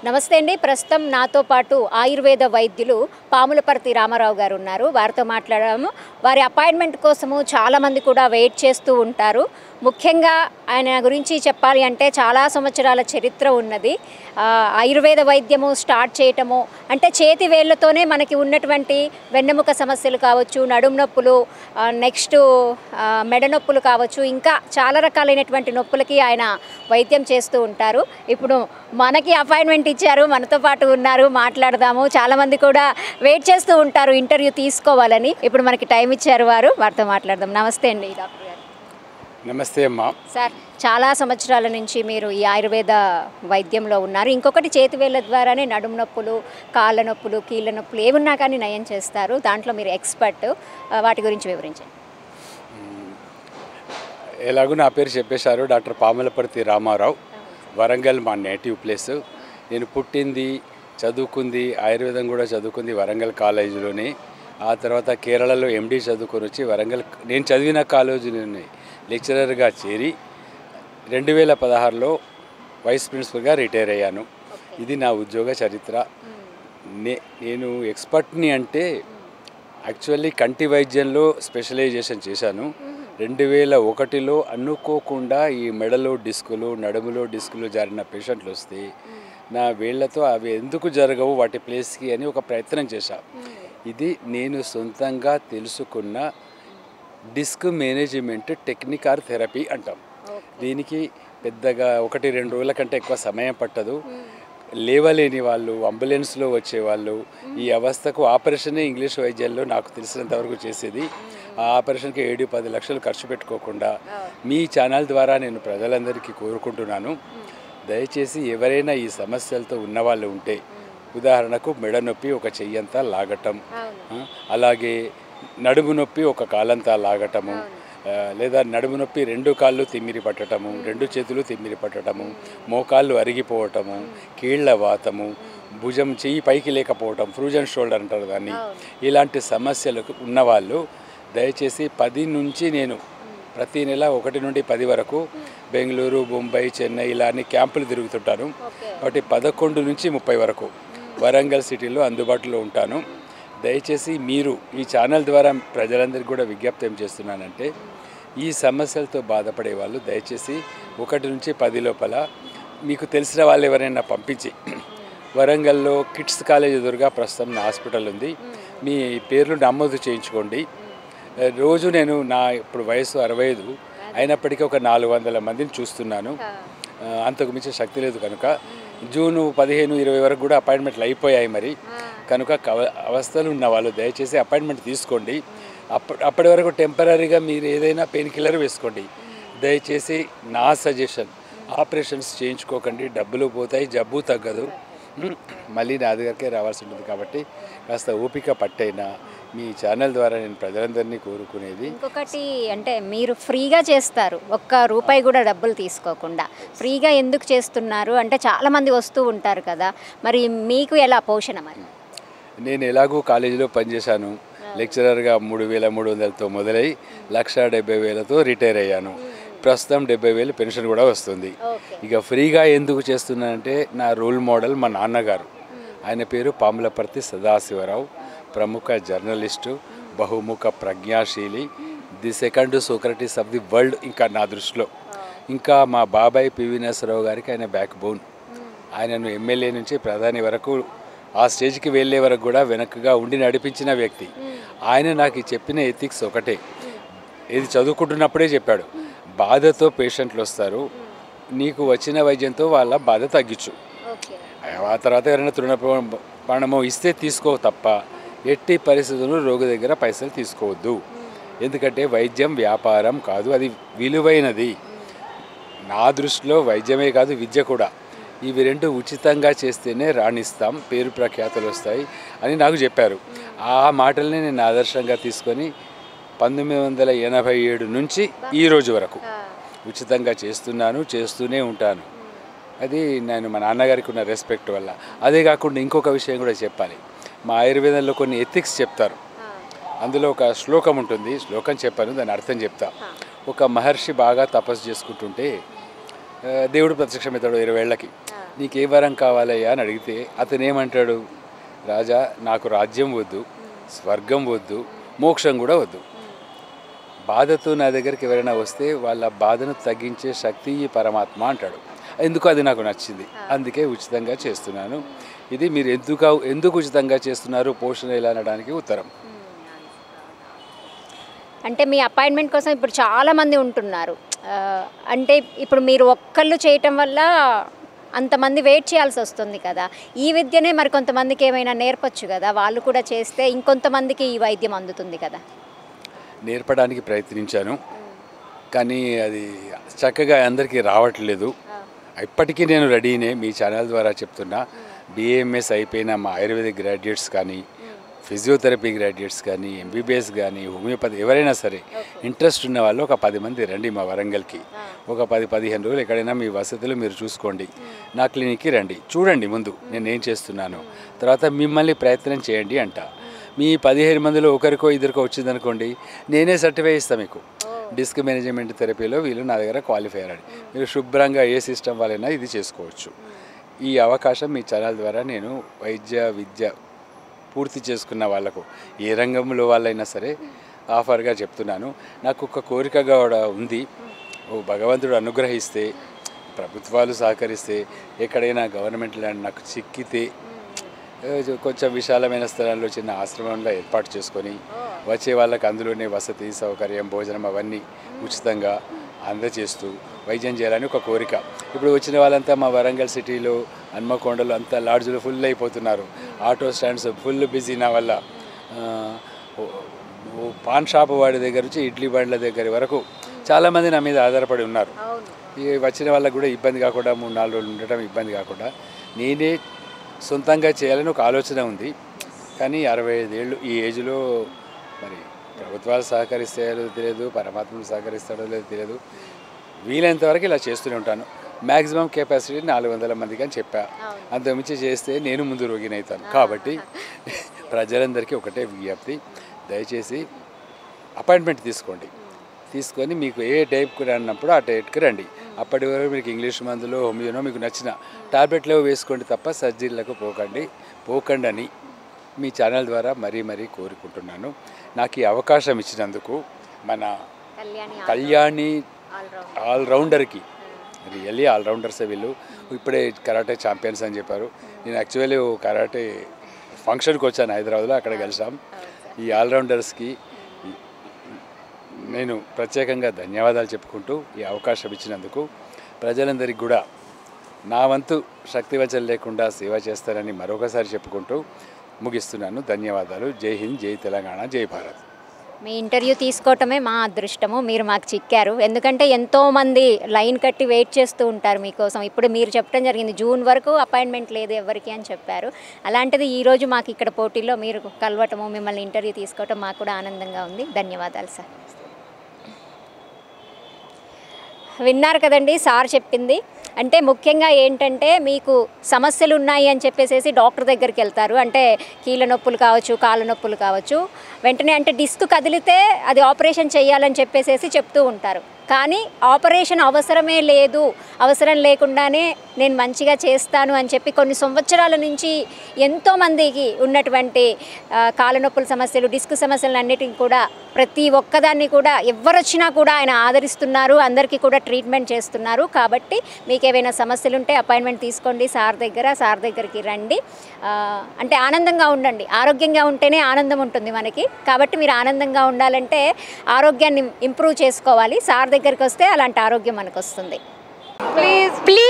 నమస్తే అండి ప్రస్తుతం నాతో పాటు ఆయుర్వేద వైద్యులు పాములపర్తి రామారావు గారు ఉన్నారు వారితో మాట్లాడాము వారి అపాయింట్మెంట్ కోసము చాలామంది కూడా వెయిట్ చేస్తూ ఉంటారు ముఖ్యంగా ఆయన గురించి చెప్పాలి అంటే చాలా సంవత్సరాల చరిత్ర ఉన్నది ఆ, ఆయుర్వేద వైద్యము స్టార్ట్ చేయటము అంటే చేతి వేళ్ళతోనే మనకి ఉన్నటువంటి వెన్నెముక సమస్యలు కావచ్చు నడుము నొప్పులు నెక్స్ట్ మెడ నొప్పులు కావచ్చు ఇంకా చాలా రకాలైనటువంటి నొప్పులకి ఆయన వైద్యం చేస్తూ ఉంటారు ఇప్పుడు మనకి అపాయింట్మెంట్ ఇచ్చారు మనతో పాటు ఉన్నారు మాట్లాడదాము చాలామంది కూడా వెయిట్ చేస్తూ ఉంటారు ఇంటర్వ్యూ తీసుకోవాలని ఇప్పుడు మనకి టైం ఇచ్చారు వారు వారితో మాట్లాడదాం నమస్తే అండి డాక్టర్ గారు నమస్తే అమ్మా సార్ చాలా సంవత్సరాల నుంచి మీరు ఈ ఆయుర్వేద వైద్యంలో ఉన్నారు ఇంకొకటి చేతివేళ్ళ ద్వారానే నడుము నొప్పులు కాళ్ళ నొప్పులు కీళ్ళ నొప్పులు ఏమున్నా కానీ నయం చేస్తారు దాంట్లో మీరు ఎక్స్పర్ట్ ఆ, వాటి గురించి వివరించండి ఎలాగో నా పేరు చెప్పేశారు డాక్టర్ పాములపర్తి రామారావు వరంగల్ మా నేటివ్ ప్లేస్ నేను పుట్టింది చదువుకుంది ఆయుర్వేదం కూడా చదువుకుంది వరంగల్ కాలేజీలోనే ఆ తర్వాత కేరళలో ఎండి చదువుకొని వచ్చి వరంగల్ నేను చదివిన కాలేజీలోనే లెక్చరర్గా చేరి రెండు వేల పదహారులో వైస్ ప్రిన్సిపల్గా రిటైర్ అయ్యాను ఇది నా ఉద్యోగ చరిత్ర నే నేను ఎక్స్పర్ట్ని అంటే యాక్చువల్లీ కంటి వైద్యంలో స్పెషలైజేషన్ చేశాను రెండు వేల ఒకటిలో అనుకోకుండా ఈ మెడలో డిస్కులు నడుములో డిస్కులు జారిన పేషెంట్లు వస్తే నా వేళ్లతో అవి ఎందుకు జరగవు వాటి ప్లేస్కి అని ఒక ప్రయత్నం చేశా ఇది నేను సొంతంగా తెలుసుకున్న disc management technique or therapy అంటాం దీనికి పెద్దగా ఒకటి రెండు రోజుల కంటే ఎక్కువ సమయం పట్టదు లేవలేని వాళ్ళు అంబులెన్స్లో వచ్చేవాళ్ళు ఈ అవస్థకు ఆపరేషనే ఇంగ్లీష్ వైద్యాల్లో నాకు తెలిసినంత వరకు చేసేది ఆ ఆపరేషన్కి ఏడు పది లక్షలు ఖర్చు పెట్టుకోకుండా మీ ఛానల్ ద్వారా నేను ప్రజలందరికీ కోరుకుంటున్నాను దయచేసి ఎవరైనా ఈ సమస్యలతో ఉన్నవాళ్ళు ఉంటే ఉదాహరణకు మెడ నొప్పి ఒక చెయ్యంతా లాగటం ఆ, అలాగే నడుము నొప్పి ఒక కాలంతా లాగటము ఆ, లేదా నడుము నొప్పి రెండు కాళ్ళు తిమ్మిరి పట్టటము రెండు చేతులు తిమ్మిరి పట్టటము మోకాళ్ళు అరిగిపోవటము కీళ్ల వాతము భుజం చెయ్యి పైకి లేకపోవటం ఫ్రూజన్ షోల్డర్ అంటారు దాన్ని ఇలాంటి సమస్యలకు ఉన్నవాళ్ళు దయచేసి పది నుంచి నేను ప్రతి నెల ఒకటి నుండి పది వరకు బెంగళూరు బొంబాయి చెన్నై ఇలా అన్ని క్యాంపులు తిరుగుతుంటాను కాబట్టి పదకొండు నుంచి ముప్పై వరకు వరంగల్ సిటీలో అందుబాటులో ఉంటాను దయచేసి మీరు ఈ ఛానల్ ద్వారా ప్రజలందరికీ కూడా విజ్ఞప్తి ఏం చేస్తున్నానంటే ఈ సమస్యలతో బాధపడే వాళ్ళు దయచేసి ఒకటి నుంచి పది లోపల మీకు తెలిసిన వాళ్ళు ఎవరైనా పంపించి వరంగల్లో కిడ్స్ కాలేజ్ ఎదురుగా ప్రస్తుతం నా హాస్పిటల్ ఉంది మీ పేర్లు నమోదు చేయించుకోండి రోజు నేను నా ఇప్పుడు వయసు అరవై ఐదు అయినప్పటికీ ఒక నాలుగు వందల మందిని చూస్తున్నాను ఆ, అంతకు మించి శక్తి లేదు కనుక జూన్ పదిహేను ఇరవై వరకు కూడా అపాయింట్మెంట్లు అయిపోయాయి మరి కనుక కవ అవస్థలు ఉన్న వాళ్ళు దయచేసి అపాయింట్మెంట్ తీసుకోండి అప్ప అప్పటి వరకు టెంపరీగా మీరు ఏదైనా పెయిన్ కిల్లర్ వేసుకోండి దయచేసి నా సజెషన్ ఆపరేషన్స్ చేయించుకోకండి డబ్బులు పోతాయి జబ్బు తగ్గదు ఉమ్, మళ్ళీ నా దగ్గరకే రావాల్సి ఉంటుంది కాబట్టి కాస్త ఓపిక పట్టైనా మీ ఛానల్ ద్వారా నేను ప్రజలందరినీ కోరుకునేది ఇంకొకటి అంటే మీరు ఫ్రీగా చేస్తారు ఒక్క రూపాయి కూడా డబ్బులు తీసుకోకుండా ఫ్రీగా ఎందుకు చేస్తున్నారు అంటే చాలామంది వస్తూ ఉంటారు కదా మరి మీకు ఎలా పోషణ మరి నేను ఎలాగో కాలేజీలో పనిచేశాను లెక్చరర్గా మూడు వేల మూడు వందలతో మొదలై లక్ష డెబ్బై వేలతో రిటైర్ అయ్యాను ప్రస్తుతం డెబ్బై వేలు పెన్షన్ కూడా వస్తుంది ఓకే ఇక ఫ్రీగా ఎందుకు చేస్తున్నానంటే నా రోల్ మోడల్ మా నాన్నగారు ఆయన పేరు పాములపర్తి సదాశివరావు ప్రముఖ జర్నలిస్టు బహుముఖ ప్రజ్ఞాశీలి the second Socrates of the world ఇంకా నా దృష్టిలో ఇంకా మా బాబాయ్ పివి నరసరావు గారికి ఆయన బ్యాక్ బోన్ ఆయనను ఎమ్మెల్యే నుంచి ప్రధాని వరకు ఆ స్టేజ్కి వెళ్ళే వరకు కూడా వెనకగా ఉండి నడిపించిన వ్యక్తి ఆయన నాకు ఈ చెప్పిన ఎథిక్స్ ఒకటే ఇది చదువుకుంటున్నప్పుడే చెప్పాడు బాధతో పేషెంట్లు వస్తారు నీకు వచ్చిన వైద్యంతో వాళ్ళ బాధ తగ్గించు ఓకే ఆ తర్వాత ఎవరైనా తృణప్రాణమో ఇస్తే తీసుకో తప్ప ఎట్టి పరిస్థితుల్లో రోగి దగ్గర పైసలు తీసుకోవద్దు ఎందుకంటే వైద్యం వ్యాపారం కాదు అది విలువైనది నా దృష్టిలో వైద్యమే కాదు విద్య కూడా ఇవి రెండు ఉచితంగా చేస్తేనే రాణిస్తాం పేరు ప్రఖ్యాతులు వస్తాయి అని నాకు చెప్పారు ఆ మాటల్ని నేను ఆదర్శంగా తీసుకొని పంతొమ్మిది వందల ఎనభై ఏడు నుంచి ఈ రోజు వరకు ఉచితంగా చేస్తున్నాను చేస్తూనే ఉంటాను అది నేను మా నాన్నగారికి ఉన్న రెస్పెక్ట్ వల్ల అదే కాకుండా ఇంకొక విషయం కూడా చెప్పాలి మా ఆయుర్వేదంలో కొన్ని ఎథిక్స్ చెప్తారు అందులో ఒక శ్లోకం ఉంటుంది శ్లోకం చెప్పాను దాని అర్థం చెప్తా ఒక మహర్షి బాగా తపస్సు చేసుకుంటుంటే ఆ, దేవుడు ప్రత్యక్షమవుతాడు ఇరవై ఏళ్ళకి నీకు ఏ వరం కావాలయ్యా అని అడిగితే అతను ఏమంటాడు రాజా నాకు రాజ్యం వద్దు స్వర్గం వద్దు మోక్షం కూడా వద్దు బాధతో నా దగ్గరికి ఎవరైనా వస్తే వాళ్ళ బాధను తగ్గించే శక్తి ఈ పరమాత్మ అంటాడు ఎందుకు అది నాకు నచ్చింది అందుకే ఉచితంగా చేస్తున్నాను ఇది మీరు ఎందుకు ఎందుకు ఉచితంగా చేస్తున్నారు పోషణ ఎలా అనడానికి ఉత్తరం అంటే మీ అపాయింట్మెంట్ కోసం ఇప్పుడు చాలా మంది ఉంటున్నారు ఆ, అంటే ఇప్పుడు మీరు ఒక్కళ్ళు చేయటం వల్ల అంతమంది వెయిట్ చేయాల్సి వస్తుంది కదా ఈ విద్యనే మరి కొంతమందికి ఏమైనా నేర్పొచ్చు కదా వాళ్ళు కూడా చేస్తే ఇంకొంతమందికి ఈ వైద్యం అందుతుంది కదా నేర్పడానికి ప్రయత్నించాను కానీ అది చక్కగా అందరికీ రావట్లేదు ఇప్పటికీ నేను రెడీనే మీ ఛానల్ ద్వారా చెప్తున్నా బిఏఎంఎస్ అయిపోయిన మా ఆయుర్వేదిక్ గ్రాడ్యుయేట్స్ కానీ ఫిజియోథెరపీ గ్రాడ్యుయేట్స్ కానీ ఎంబీబీఎస్ కానీ హోమియోపతి ఎవరైనా సరే ఇంట్రెస్ట్ ఉన్న వాళ్ళు ఒక పది మంది రండి మా వరంగల్కి ఒక పది పదిహేను రోజులు ఎక్కడైనా మీ వసతులు మీరు చూసుకోండి నా క్లినిక్కి రండి చూడండి ముందు నేను ఏం చేస్తున్నాను తర్వాత మిమ్మల్ని ప్రయత్నం చేయండి అంట మీ పదిహేను మందిలో ఒకరికో ఇద్దరికో వచ్చిందనుకోండి నేనే సర్టిఫై ఇస్తాను మీకు డిస్క్ మేనేజ్మెంట్ థెరపీలో వీళ్ళు నా దగ్గర క్వాలిఫై అయ్యారు మీరు శుభ్రంగా ఏ సిస్టమ్ వాళ్ళైనా ఇది చేసుకోవచ్చు ఈ అవకాశం మీ ఛానల్ ద్వారా నేను వైద్య విద్య పూర్తి చేసుకున్న వాళ్ళకు ఏ రంగంలో వాళ్ళైనా సరే ఆఫర్గా చెప్తున్నాను నాకు ఒక కోరిక కూడా ఉంది ఓ భగవంతుడు అనుగ్రహిస్తే ప్రభుత్వాలు సహకరిస్తే ఎక్కడైనా గవర్నమెంట్ ల్యాండ్ నాకు చిక్కితే ఏ, కొంచెం విశాలమైన స్థలాల్లో చిన్న ఆశ్రమంలో ఏర్పాటు చేసుకొని వచ్చే వాళ్ళకి అందులోనే వసతి సౌకర్యం భోజనం అవన్నీ ఉచితంగా అందజేస్తూ వైద్యం చేయాలని ఒక కోరిక ఇప్పుడు వచ్చిన వాళ్ళంతా మా వరంగల్ సిటీలో హన్మకొండలో అంతా లాడ్జ్లు ఫుల్ అయిపోతున్నారు ఆటో స్టాండ్స్ ఫుల్ బిజీ నా వల్ల ఆ, ఓ- ఓ పాన్ షాప్ వాడి దగ్గర నుంచి ఇడ్లీ బండ్ల దగ్గర వరకు చాలామంది నా మీద ఆధారపడి ఉన్నారు ఈ వచ్చిన వాళ్ళకు కూడా ఇబ్బంది కాకుండా మూడు నాలుగు రోజులు ఉండటం ఇబ్బంది కాకుండా నేనే సొంతంగా చేయాలని ఒక ఆలోచన ఉంది కానీ అరవై ఐదేళ్ళు ఈ ఏజ్లో మరి ప్రభుత్వాలు సహకరిస్తాయో తెలియదు పరమాత్మలు సహకరిస్తాడో లేదో తెలియదు వీలైనంత వరకు ఇలా చేస్తూనే ఉంటాను మ్యాక్సిమం కెపాసిటీ నాలుగు వందల మందికి అని చెప్పా అంతకుమించి చేస్తే నేను ముందు రోగినవుతాను కాబట్టి ప్రజలందరికీ ఒకటే విజ్ఞప్తి దయచేసి అపాయింట్మెంట్ తీసుకోండి తీసుకొని మీకు ఏ టైప్కి అన్నప్పుడు ఆ టైప్కి రండి అప్పటి వరకు మీకు ఇంగ్లీష్ మందులు హోమియోనో మీకు నచ్చిన టాబ్లెట్లు వేసుకోండి తప్ప సర్జరీలకు పోకండి పోకండి అని మీ ఛానల్ ద్వారా మరీ మరీ కోరుకుంటున్నాను నాకు ఈ అవకాశం ఇచ్చినందుకు మన కళ్యాణి కళ్యాణి ఆల్రౌండ్ ఆల్రౌండర్కి రియల్లీ ఆల్రౌండర్స్ వీళ్ళు ఇప్పుడే కరాటే ఛాంపియన్స్ అని చెప్పారు నేను యాక్చువల్లీ ఓ కరాటే ఫంక్షన్కి వచ్చాను హైదరాబాద్లో అక్కడ కలిసాం ఈ ఆల్రౌండర్స్కి నేను ప్రత్యేకంగా ధన్యవాదాలు చెప్పుకుంటూ ఈ అవకాశం ఇచ్చినందుకు ప్రజలందరికీ కూడా నా వంతు శక్తివచన లేకుండా సేవ చేస్తానని మరొకసారి చెప్పుకుంటూ ముగిస్తున్నాను ధన్యవాదాలు జై హింద్ జై తెలంగాణ జై భారత్ మీ ఇంటర్వ్యూ తీసుకోవటమే మా అదృష్టము మీరు మాకు చిక్కారు ఎందుకంటే ఎంతోమంది లైన్ కట్టి వెయిట్ చేస్తూ ఉంటారు మీకోసం ఇప్పుడు మీరు చెప్పడం జరిగింది జూన్ వరకు అపాయింట్మెంట్ లేదు ఎవరికి అని చెప్పారు అలాంటిది ఈరోజు మాకు ఇక్కడ పోటీలో మీరు కలవటము మిమ్మల్ని ఇంటర్వ్యూ తీసుకోవటం మాకు కూడా ఆనందంగా ఉంది ధన్యవాదాలు సార్ విన్నారు కదండి సార్ చెప్పింది అంటే ముఖ్యంగా ఏంటంటే మీకు సమస్యలు ఉన్నాయి అని చెప్పేసి డాక్టర్ దగ్గరికి వెళ్తారు అంటే కీళ్ళ నొప్పులు కావచ్చు కాళ్ళ నొప్పులు కావచ్చు వెంటనే అంటే డిస్క్ కదిలితే అది ఆపరేషన్ చేయాలని చెప్పేసి చెప్తూ ఉంటారు కానీ ఆపరేషన్ అవసరమే లేదు అవసరం లేకుండానే నేను మంచిగా చేస్తాను అని చెప్పి కొన్ని సంవత్సరాల నుంచి ఎంతోమందికి ఉన్నటువంటి ఆ, కాళ్ళ నొప్పుల సమస్యలు డిస్క్ సమస్యలు అన్నిటిని కూడా ప్రతి ఒక్కదాన్ని కూడా ఎవరు వచ్చినా కూడా ఆయన ఆదరిస్తున్నారు అందరికీ కూడా ట్రీట్మెంట్ చేస్తున్నారు కాబట్టి మీకు ఏవైనా సమస్యలు ఉంటే అపాయింట్మెంట్ తీసుకోండి సార్ దగ్గర సార్ దగ్గరికి రండి ఆ, అంటే ఆనందంగా ఉండండి ఆరోగ్యంగా ఉంటేనే ఆనందం ఉంటుంది మనకి కాబట్టి మీరు ఆనందంగా ఉండాలంటే ఆరోగ్యాన్ని ఇంప్రూవ్ చేసుకోవాలి సార్ దగ్గరికి వస్తే అలాంటి ఆరోగ్యం మనకు వస్తుంది Please, please